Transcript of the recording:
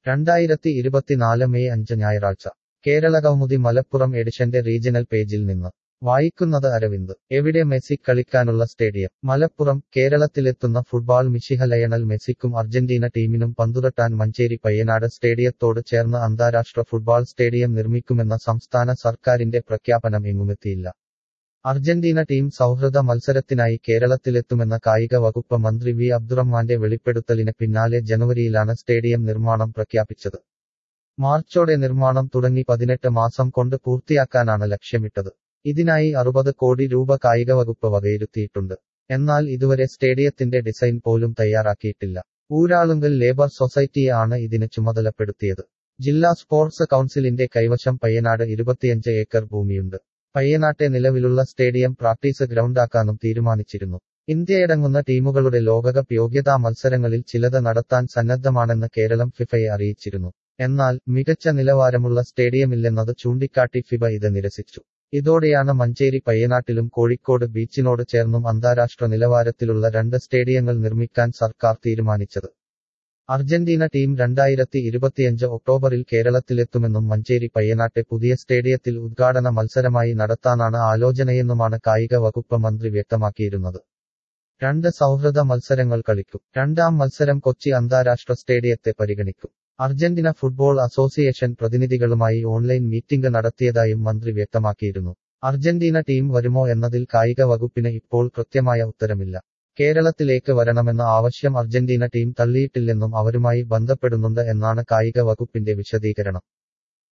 രണ്ടായിരത്തി ഇരുപത്തിനാല് മെയ് അഞ്ച് ഞായറാഴ്ച കേരളകൗമുദി മലപ്പുറം എഡിഷന്റെ റീജിയണൽ പേജിൽ നിന്ന് വായിക്കുന്നത് അരവിന്ദ് എവിടെ മെസ്സി കളിക്കാനുള്ള സ്റ്റേഡിയം മലപ്പുറം കേരളത്തിലെത്തുന്ന ഫുട്ബോൾ മിശിഹ ലയണൽ മെസ്സിക്കും അർജന്റീന ടീമിനും പന്തുതട്ടാൻ മഞ്ചേരി പയ്യനാട് സ്റ്റേഡിയത്തോട് ചേർന്ന് അന്താരാഷ്ട്ര ഫുട്ബോൾ സ്റ്റേഡിയം നിർമ്മിക്കുമെന്ന സംസ്ഥാന സർക്കാരിന്റെ പ്രഖ്യാപനം എങ്ങുമെത്തിയില്ല അർജന്റീന ടീം സൗഹൃദ മത്സരത്തിനായി കേരളത്തിലെത്തുമെന്ന കായിക വകുപ്പ് മന്ത്രി വി അബ്ദുറഹ്മാന്റെ വെളിപ്പെടുത്തലിന് പിന്നാലെ ജനുവരിയിലാണ് സ്റ്റേഡിയം നിർമ്മാണം പ്രഖ്യാപിച്ചത് മാർച്ചോടെ നിർമ്മാണം തുടങ്ങി പതിനെട്ട് മാസം കൊണ്ട് പൂർത്തിയാക്കാനാണ് ലക്ഷ്യമിട്ടത് ഇതിനായി അറുപത് കോടി രൂപ കായിക വകുപ്പ് വകയിരുത്തിയിട്ടുണ്ട് എന്നാൽ ഇതുവരെ സ്റ്റേഡിയത്തിന്റെ ഡിസൈൻ പോലും തയ്യാറാക്കിയിട്ടില്ല ഊരാളുങ്കൽ ലേബർ സൊസൈറ്റിയെ ആണ് ഇതിന് ചുമതലപ്പെടുത്തിയത് ജില്ലാ സ്പോർട്സ് കൗൺസിലിന്റെ കൈവശം പയ്യനാട് ഇരുപത്തിയഞ്ച് ഏക്കർ ഭൂമിയുണ്ട് പയ്യനാട്ടെ നിലവിലുള്ള സ്റ്റേഡിയം പ്രാക്ടീസ് ഗ്രൗണ്ടാക്കാനും തീരുമാനിച്ചിരുന്നു ഇന്ത്യയടങ്ങുന്ന ടീമുകളുടെ ലോകകപ്പ് യോഗ്യതാ മത്സരങ്ങളിൽ ചിലത് നടത്താൻ സന്നദ്ധമാണെന്ന് കേരളം ഫിഫയെ അറിയിച്ചിരുന്നു എന്നാൽ മികച്ച നിലവാരമുള്ള സ്റ്റേഡിയമില്ലെന്നത് ചൂണ്ടിക്കാട്ടി ഫിബ ഇത് നിരസിച്ചു ഇതോടെയാണ് മഞ്ചേരി പയ്യനാട്ടിലും കോഴിക്കോട് ബീച്ചിനോട് ചേർന്നും അന്താരാഷ്ട്ര നിലവാരത്തിലുള്ള രണ്ട് സ്റ്റേഡിയങ്ങൾ നിർമ്മിക്കാൻ സർക്കാർ തീരുമാനിച്ചത് അർജന്റീന ടീം രണ്ടായിരത്തി ഇരുപത്തിയഞ്ച് ഒക്ടോബറിൽ കേരളത്തിലെത്തുമെന്നും മഞ്ചേരി പയ്യനാട്ടെ പുതിയ സ്റ്റേഡിയത്തിൽ ഉദ്ഘാടന മത്സരമായി നടത്താനാണ് ആലോചനയെന്നുമാണ് കായിക വകുപ്പ് മന്ത്രി വ്യക്തമാക്കിയിരുന്നത് രണ്ട് സൗഹൃദ മത്സരങ്ങൾ കളിക്കും രണ്ടാം മത്സരം കൊച്ചി അന്താരാഷ്ട്ര സ്റ്റേഡിയത്തെ പരിഗണിക്കും അർജന്റീന ഫുട്ബോൾ അസോസിയേഷൻ പ്രതിനിധികളുമായി ഓൺലൈൻ മീറ്റിംഗ് നടത്തിയതായും മന്ത്രി വ്യക്തമാക്കിയിരുന്നു അർജന്റീന ടീം വരുമോ എന്നതിൽ കായിക വകുപ്പിന് ഇപ്പോൾ കൃത്യമായ ഉത്തരമില്ല കേരളത്തിലേക്ക് വരണമെന്ന ആവശ്യം അർജന്റീന ടീം തള്ളിയിട്ടില്ലെന്നും അവരുമായി ബന്ധപ്പെടുന്നുണ്ട് എന്നാണ് കായിക വകുപ്പിന്റെ വിശദീകരണം